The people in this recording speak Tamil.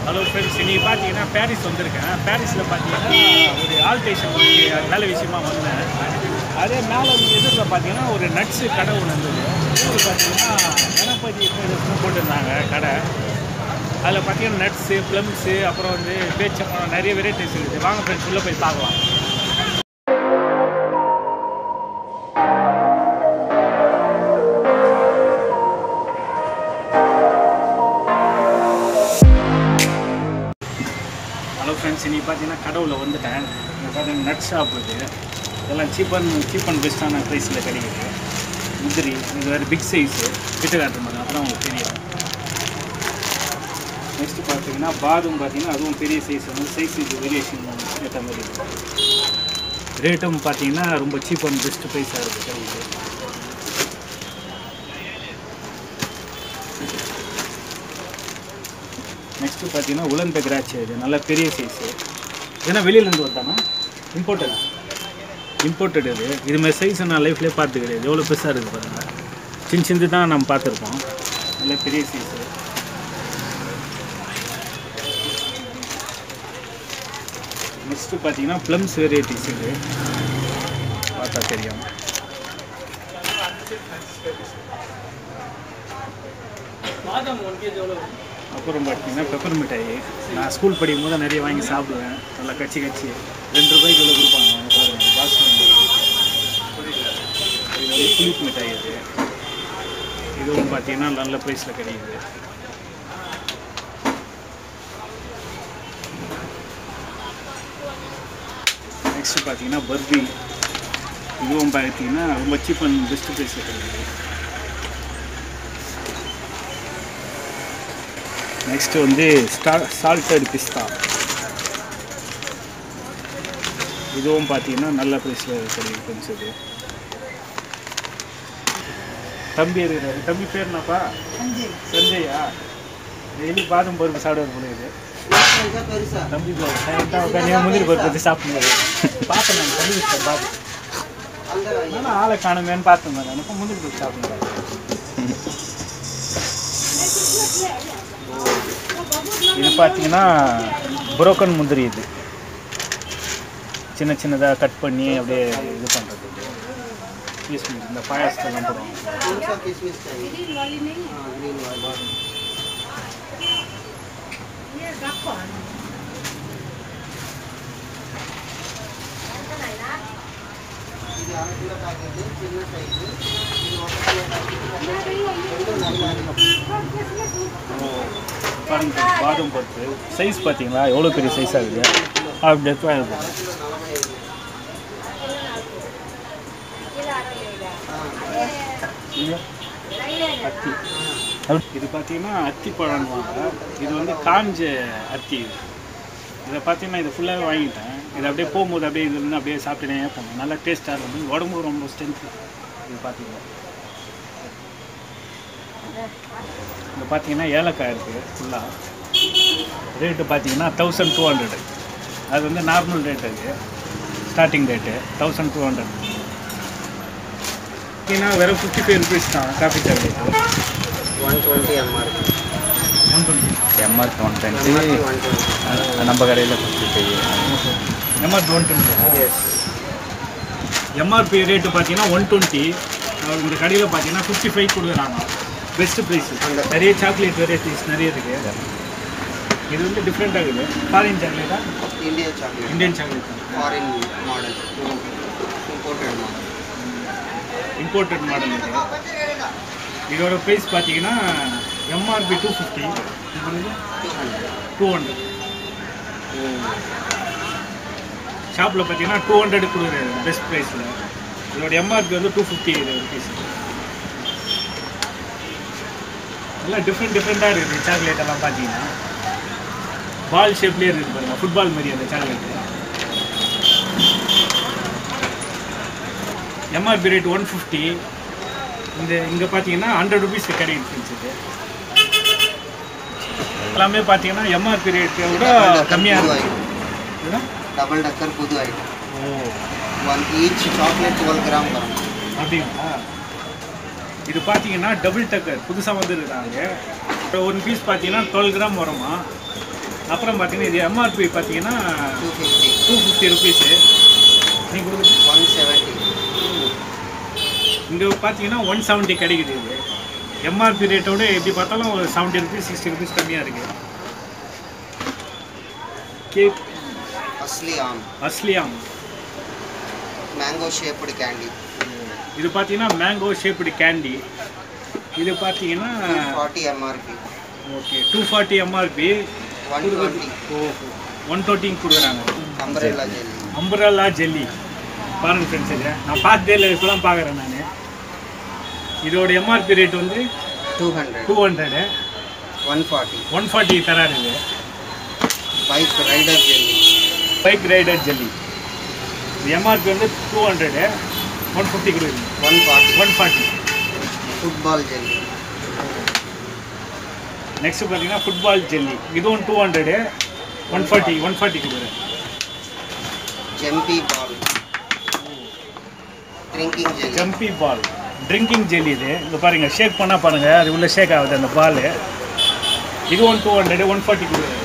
ஹலோ ஃப்ரெண்ட்ஸ் இன்னைக்கு பார்த்தீங்கன்னா பாரிஸ் வந்திருக்கேன் பாரிஸில் பார்த்தீங்கன்னா ஒரு ஆல்டேஷன் நல்ல விஷயமா வந்தேன் அதே மேலே எதிரில் பார்த்தீங்கன்னா ஒரு நட்ஸு கடை ஒன்று இருந்தது இது பார்த்தீங்கன்னா கணபதி ட்ரேடர்ஸ்னு போட்டிருந்தாங்க கடை அதில் பார்த்தீங்கன்னா நட்ஸு ப்ளம்ஸு அப்புறம் வந்து பேச்சப்பழம் நிறைய வெரைட்டிஸ் இருக்குது வாங்க ஃப்ரெண்ட்ஸ் உள்ளே போய் பார்க்கலாம் ஹலோ ஃப்ரெண்ட்ஸ் இன்னைக்கு பார்த்தீங்கன்னா கடவுளில் வந்துட்டேன் இங்கே பார்த்தீங்கன்னா நட் ஷாப் இது இதெல்லாம் சீப் அண்ட் சீப் அண்ட் பெஸ்ட்டான ப்ரைஸில் கிடைக்குது முந்திரி இது வேறு பிக் சைஸு கிட்ட காட்டுற மாதிரி அப்புறம் உங்களுக்கு தெரியும் நெக்ஸ்ட்டு பார்த்தீங்கன்னா பாதும் பார்த்தீங்கன்னா அதுவும் பெரிய சைஸ் வந்து சைஸ் இது வேரியேஷன் ஏற்ற மாதிரி இருக்கும் ரேட்டும் பார்த்தீங்கன்னா ரொம்ப சீப் அண்ட் பெஸ்ட் ப்ரைஸாக இருக்குது கிடைக்குது நெக்ஸ்ட்டு பார்த்தீங்கன்னா உலன் திராட்சை இது நல்ல பெரிய சைஸு ஏன்னா வெளியிலேருந்து வந்தானா இம்போர்ட்டட் இம்போர்ட்டட் இது இதுமாதிரி சைஸ் நான் லைஃப்லேயே பார்த்து கிடையாது எவ்வளோ பெருசாக இருக்குது பாருங்கள் சின்ன சின்னது தான் நம்ம பார்த்துருப்போம் நல்ல பெரிய சைஸு நெக்ஸ்ட்டு பார்த்தீங்கன்னா ப்ளம்ஸ் வெரைட்டிஸ் இது பார்த்தா தெரியும் அப்புறம் பார்த்தீங்கன்னா பெப்பர் மிட்டாய் நான் ஸ்கூல் படிக்கும் போது நிறைய வாங்கி சாப்பிடுவேன் நல்லா கச்சி கச்சி ரெண்டு ரூபாய்க்கு இவ்வளோ கொடுப்பாங்க அவங்க பாருங்க பாக்ஸ் இது வந்து புளிப்பு மிட்டாய் இது இதுவும் பார்த்தீங்கன்னா நல்ல ப்ரைஸில் கிடைக்குது நெக்ஸ்ட்டு பார்த்தீங்கன்னா பர்பி இதுவும் பார்த்தீங்கன்னா ரொம்ப சீப் அண்ட் பெஸ்ட் ப்ரைஸில் கிடைக்குது நெக்ஸ்ட் வந்து ஸ்டா சால்டட் பிஸ்தா இதுவும் பார்த்தீங்கன்னா நல்ல ப்ரைஸில் கிடைக்கும் ஃப்ரெண்ட்ஸ் இது தம்பி இருக்கிறாரு தம்பி பேர் என்னப்பா சஞ்சயா டெய்லி பாதம் பருப்பு சாப்பிடுவார் போல இது தம்பி பேர் கரெக்டாக உட்காந்து முந்திரி பருப்பு வச்சு சாப்பிடுவாரு பார்த்தேன் நான் தம்பி சார் பார்த்து நான் ஆளை காணுமேன்னு பார்த்தேன் நான் எனக்கு முந்திரி பருப்பு சாப்பிடுவாரு இது பார்த்தீங்கன்னா புரோக்கன் முந்திரி இது சின்ன சின்னதாக கட் பண்ணி அப்படியே இது பண்ணுறது இது பீஸ் இந்த பாயாசத்தெல்லாம் போடுவாங்க பாருங்க பாதாம் பருப்பு சைஸ் பார்த்தீங்களா எவ்வளோ பெரிய சைஸ் ஆகுது அப்படியே இருக்கும் இது அத்தி அப்படி- இது பார்த்தீங்கன்னா அத்தி பழம்வாங்க இது வந்து காஞ்ச அத்தி இது இதை பார்த்தீங்கன்னா இது ஃபுல்லாகவே வாங்கிட்டேன் இது அப்படியே போகும்போது அப்படியே இது இருந்து அப்படியே சாப்பிட்டுனே போகணும் நல்லா டேஸ்ட்டாக இருக்கும் உடம்புக்கு ரொம்ப ஸ்ட்ரென்த்து இது பார்த்தீங்கன்னா இங்கே பார்த்தீங்கன்னா ஏலக்காய் இருக்குது ஃபுல்லாக ரேட்டு பார்த்தீங்கன்னா தௌசண்ட் டூ ஹண்ட்ரடு அது வந்து நார்மல் ரேட் அது starting rate thousand two hundred பார்த்தீங்கன்னா வெறும் ஃபிஃப்டி ஃபைவ் ருபீஸ் தான் coffee chocolate one twenty MRP one twenty MRP one twenty one twenty நம்ம கடையில் fifty five MRP one twenty yes MRP rate பார்த்தீங்கன்னா ஒன் டுவெண்ட்டி இந்த கடையில் பார்த்தீங்கன்னா ஃபிஃப்டி ஃபைவ் கொடுக்குறாங்க பெஸ்ட் ப்ரைஸ் அந்த- நிறைய சாக்லேட் வெரைட்டிஸ் நிறைய இருக்குது இது வந்து டிஃப்ரெண்ட்டாக இருக்குது ஃபாரின் சாக்லேட்டா India chocolate Indian chocolate foreign model imported model imported model இது இதோட ப்ரைஸ் பார்த்தீங்கன்னா MRP two fifty two hundred two hundred ஷாப்பில் பார்த்தீங்கன்னா டூ ஹண்ட்ரட் கொடுக்குறாரு பெஸ்ட் ப்ரைஸில் இதோட எம்ஆர்பி வந்து டூ ஃபிஃப்டி ருபீஸ் எல்லாம் டிஃப்ரெண்ட் டிஃப்ரெண்ட்டாக இருக்குது சாக்லேட் எல்லாம் பார்த்தீங்கன்னா பால் ஷேப்லேயே இருக்குது பாருங்க ஃபுட்பால் மாதிரி அந்த chocolate MRP rate one fifty இந்த இங்கே பார்த்தீங்கன்னா ஹண்ட்ரட் ருபீஸ் கிடைக்கும் ஃப்ரெண்ட்ஸ் இது எல்லாமே பார்த்தீங்கன்னா எம்ஆர்பி ரேட்டை விட கம்மியாக இருக்குது இதுதான்? டபுள் டக்கர் புது item oh one each chocolate twelve gram வரும் அப்படிங்களா இது பார்த்தீங்கன்னா டபுள் டக்கர் புதுசாக வந்துருக்காங்க இப்போ ஒரு பீஸ் பார்த்தீங்கன்னா டுவெல் கிராம் வருமா அப்புறம் பார்த்தீங்கன்னா இது எம்ஆர்பி பார்த்தீங்கன்னா two fifty two fifty rupees நீங்கள் கொடுக்குறது ஒன் செவன்ட்டி இங்கே பார்த்தீங்கன்னா ஒன் செவன்ட்டி கிடைக்குது இது எம்ஆர்பி ரேட்டோட எப்படி பார்த்தாலும் ஒரு செவன்ட்டி ருபீஸ் சிக்ஸ்டி ருபீஸ் கம்மியாக இருக்குது கேக் அஸ்லி ஆம் அஸ்லியாம் மேங்கோ ஷேப்டு கேண்டி இது பார்த்தீங்கன்னா மேங்கோ ஷேப்டு கேண்டி இது பார்த்தீங்கன்னா forty MRP okay two forty MRP one twenty ஓஹோ ஒன் டுவெண்ட்டிக்கு கொடுக்குறாங்க அம்பரேலா ஜெல்லி அம்பரல்லா ஜெல்லி பாருங்க ஃப்ரெண்ட்ஸ் இது நான் பார்த்ததே இல்லை இப்போலாம் பார்க்குறேன் நான் இதோட எம்ஆர்பி ரேட் வந்து two hundred two hundred one forty one forty தராரு இது bike rider jelly bike rider jelly இது எம்ஆர்பி வந்து டூ ஹண்ட்ரடு ஒன் ஃபிஃப்டி கொடுக்குது one forty one forty football jelly next பார்த்தீங்கன்னா ஃபுட்பால் ஜெல்லி இதுவும் two hundred one forty one forty கொடுக்குறேன் jumpy ball drinking jelly jumpy ball drinking jelly இது இங்கே பாருங்கள் ஷேக் பண்ணால் பாருங்கள் அது உள்ளே ஷேக் ஆகுது அந்த பால் இது one two hundred one forty கொடுக்குறேன்